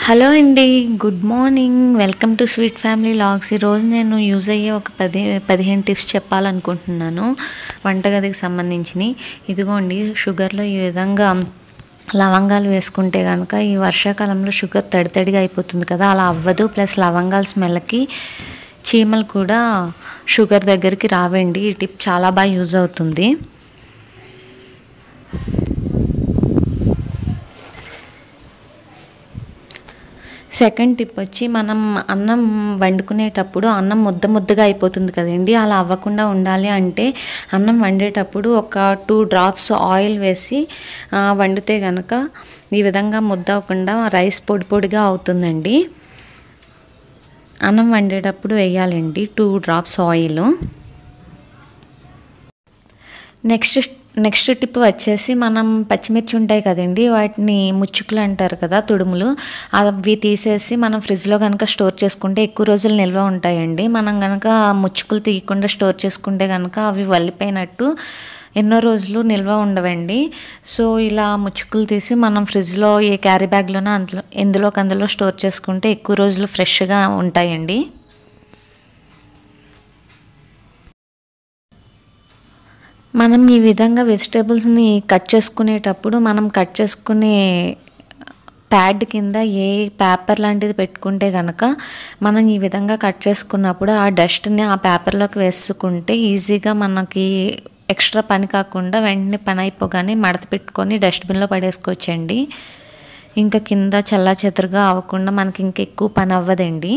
hello అండి good morning welcome to sweet family logs ఈరోజు నేను యూజ్ అయ్యే ఒక పది పదిహేను టిప్స్ చెప్పాలనుకుంటున్నాను వంటగదికి సంబంధించినవి ఇదిగోండి షుగర్లో ఈ విధంగా లవంగాలు వేసుకుంటే కనుక ఈ వర్షాకాలంలో షుగర్ తడి తడిగా అయిపోతుంది కదా అలా అవ్వదు ప్లస్ లవంగాల స్మెల్కి చీమలు కూడా షుగర్ దగ్గరికి రావండి ఈ టిప్ చాలా బాగా యూజ్ అవుతుంది సెకండ్ టిప్ వచ్చి మనం అన్నం వండుకునేటప్పుడు అన్నం ముద్ద ముద్దగా అయిపోతుంది కదండి అలా అవ్వకుండా ఉండాలి అంటే అన్నం వండేటప్పుడు ఒక టూ డ్రాప్స్ ఆయిల్ వేసి ఆ, వండితే కనుక ఈ విధంగా ముద్ద అవ్వకుండా రైస్ పొడి పొడిగా అవుతుందండి అన్నం వండేటప్పుడు వేయాలండి two drops oil next next tip వచ్చేసి మనం పచ్చిమిర్చి ఉంటాయి కదండి వాటిని ముచ్చుకులు అంటారు కదా తుడుములు అవి తీసేసి మనం ఫ్రిడ్జ్లో కనుక స్టోర్ చేసుకుంటే ఎక్కువ రోజులు నిల్వ ఉంటాయండి మనం కనుక ముచ్చుకులు తీయకుండా స్టోర్ చేసుకుంటే కనుక అవి వల్లిపోయినట్టు ఎన్నో రోజులు నిల్వ ఉండవండి సో ఇలా ముచ్చుకులు తీసి మనం ఫ్రిడ్జ్లో ఏ క్యారీ బ్యాగ్లోనో అందులో ఎందులోకి అందులో స్టోర్ చేసుకుంటే ఎక్కువ రోజులు ఫ్రెష్గా ఉంటాయండి మనం ఈ విధంగా వెజిటేబుల్స్ని కట్ చేసుకునేటప్పుడు మనం కట్ చేసుకునే ప్యాడ్ కింద ఏ పేపర్ లాంటిది పెట్టుకుంటే కనుక మనం ఈ విధంగా కట్ చేసుకున్నప్పుడు ఆ డస్ట్ని ఆ పేపర్లోకి వేసుకుంటే ఈజీగా మనకి ఎక్స్ట్రా పని కాకుండా వెంటనే పని అయిపోగానే మడత పెట్టుకొని డస్ట్బిన్లో పడేసుకోవచ్చండి ఇంకా కింద చల్లా చెదరుగా అవ్వకుండా మనకి ఇంకా ఎక్కువ పని అవ్వదండి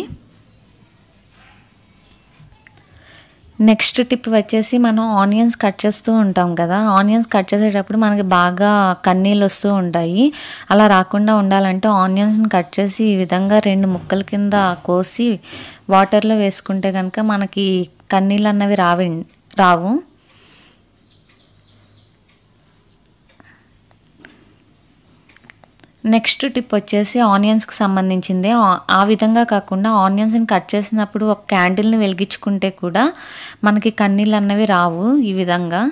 నెక్స్ట్ టిప్ వచ్చేసి మనం ఆనియన్స్ కట్ చేస్తూ ఉంటాం కదా ఆనియన్స్ కట్ చేసేటప్పుడు మనకి బాగా కన్నీళ్ళు వస్తూ ఉంటాయి అలా రాకుండా ఉండాలంటే ఆనియన్స్ని కట్ చేసి ఈ విధంగా రెండు ముక్కల కింద కోసి వాటర్లో వేసుకుంటే కనుక మనకి కన్నీళ్ళు అన్నవి రావి రావు నెక్స్ట్ టిప్ వచ్చేసి ఆనియన్స్కి సంబంధించిందే ఆ- ఆ విధంగా కాకుండా ఆనియన్స్ని కట్ చేసినప్పుడు ఒక క్యాండిల్ని వెలిగించుకుంటే కూడా మనకి కన్నీళ్ళు అన్నవి రావు ఈ విధంగా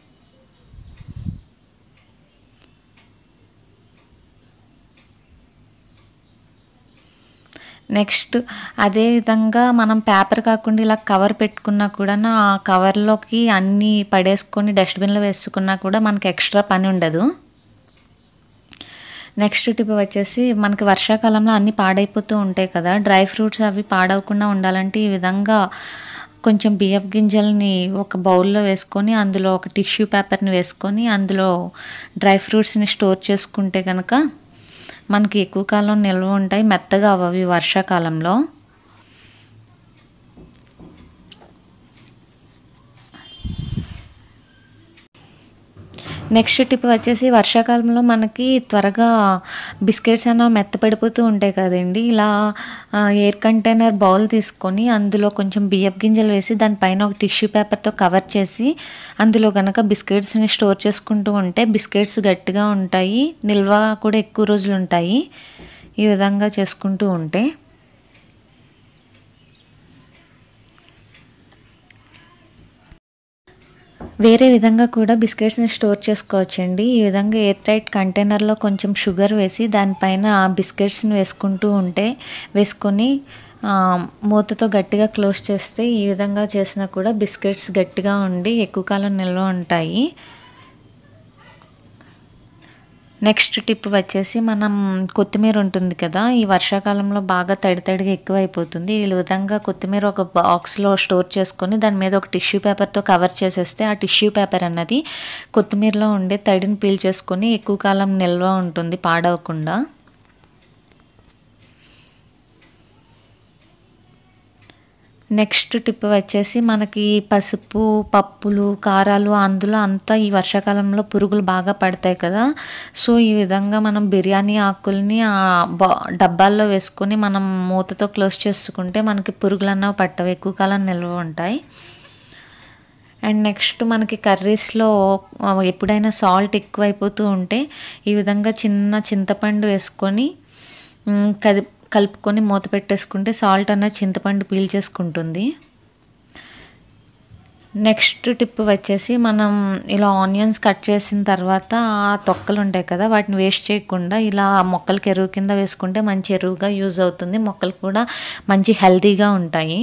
నెక్స్ట్ అదే విధంగా మనం పేపర్ కాకుండా ఇలా కవర్ పెట్టుకున్నా కూడా ఆ కవర్లోకి అన్నీ పడేసుకొని డస్ట్బిన్లో వేసుకున్నా కూడా మనకి ఎక్స్ట్రా పని ఉండదు నెక్స్ట్ టిప్ వచ్చేసి మనకి వర్షాకాలంలో అన్నీ పాడైపోతూ ఉంటాయి కదా డ్రై ఫ్రూట్స్ అవి పాడవకుండా ఉండాలంటే ఈ విధంగా కొంచెం బియ్యపు గింజల్ని ఒక బౌల్లో వేసుకొని అందులో ఒక టిష్యూ పేపర్ని వేసుకొని అందులో డ్రై ఫ్రూట్స్ని స్టోర్ చేసుకుంటే కనుక మనకి ఎక్కువ కాలం నిల్వ ఉంటాయి మెత్తగా అవ్వవి వర్షాకాలంలో నెక్స్ట్ టిప్ వచ్చేసి వర్షాకాలంలో మనకి త్వరగా బిస్కెట్స్ అనేవి మెత్తపడిపోతూ ఉంటాయి కదండి ఇలా ఆ, ఎయిర్ కంటైనర్ బౌల్ తీసుకొని అందులో కొంచెం బియ్యపు గింజలు వేసి దానిపైన ఒక టిష్యూ పేపర్తో కవర్ చేసి అందులో కనుక బిస్కెట్స్ని స్టోర్ చేసుకుంటూ ఉంటే బిస్కెట్స్ గట్టిగా ఉంటాయి నిల్వ కూడా ఎక్కువ రోజులు ఉంటాయి ఈ విధంగా చేసుకుంటూ ఉంటే వేరే విధంగా కూడా బిస్కెట్స్ని స్టోర్ చేసుకోవచ్చండి ఈ విధంగా ఎయిర్ టైట్ కంటైనర్లో కొంచెం షుగర్ వేసి దానిపైన ఆ బిస్కెట్స్ని వేసుకుంటూ ఉంటే వేసుకొని ఆ, మూతతో గట్టిగా క్లోజ్ చేస్తే ఈ విధంగా చేసినా కూడా బిస్కెట్స్ గట్టిగా ఉండి ఎక్కువ కాలం నిల్వ ఉంటాయి నెక్స్ట్ టిప్ వచ్చేసి మనం కొత్తిమీర ఉంటుంది కదా ఈ వర్షాకాలంలో బాగా తడి తడిగా ఎక్కువ అయిపోతుంది ఈ విధంగా కొత్తిమీర ఒక బాక్స్లో స్టోర్ చేసుకొని దాని మీద ఒక టిష్యూ పేపర్తో కవర్ చేసేస్తే ఆ టిష్యూ పేపర్ అన్నది కొత్తిమీరలో ఉండే తడిని పీల్ చేసుకొని ఎక్కువ కాలం నిల్వ ఉంటుంది పాడవకుండా నెక్స్ట్ టిప్ వచ్చేసి మనకి పసుపు పప్పులు కారాలు అందులో అంతా ఈ వర్షాకాలంలో పురుగులు బాగా పడతాయి కదా సో ఈ విధంగా మనం బిర్యానీ ఆకుల్ని ఆ బా డబ్బాల్లో వేసుకొని మనం మూతతో క్లోజ్ చేసుకుంటే మనకి పురుగులు అన్నవి పట్టవు ఎక్కువ కాలం నిల్వ ఉంటాయి అండ్ నెక్స్ట్ మనకి కర్రీస్లో ఆ, ఎప్పుడైనా సాల్ట్ ఎక్కువైపోతూ ఉంటే ఈ విధంగా చిన్న చింతపండు వేసుకొని మ్, కది కలుపుకొని మూత పెట్టేసుకుంటే సాల్ట్ అన్నది చింతపండు పీల్ చేసుకుంటుంది నెక్స్ట్ టిప్ వచ్చేసి మనం ఇలా ఆనియన్స్ కట్ చేసిన తర్వాత ఆ తొక్కలు ఉంటాయి కదా వాటిని వేస్ట్ చేయకుండా ఇలా మొక్కలకి ఎరువు కింద వేసుకుంటే మంచి ఎరువుగా యూజ్ అవుతుంది మొక్కలు కూడా మంచి హెల్తీగా ఉంటాయి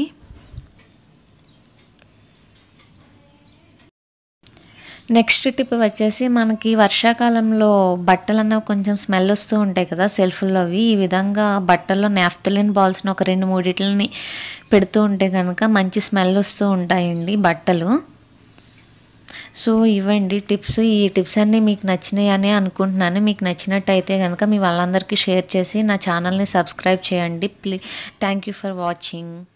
నెక్స్ట్ టిప్ వచ్చేసి మనకి వర్షాకాలంలో బట్టలు అన్నవి కొంచెం స్మెల్ వస్తూ ఉంటాయి కదా సెల్ఫ్లో అవి ఈ విధంగా బట్టల్లో నాఫ్తలిన్ బాల్స్ని ఒక రెండు మూడిట్లని పెడుతూ ఉంటే కనుక మంచి స్మెల్ వస్తూ ఉంటాయండి బట్టలు సో ఇవ్వండి టిప్స్ ఈ టిప్స్ అన్నీ మీకు నచ్చినాయి అని అనుకుంటున్నాను మీకు నచ్చినట్టయితే కనుక మీ వాళ్ళందరికీ షేర్ చేసి నా ఛానల్ని సబ్స్క్రైబ్ చేయండి please thank you for watching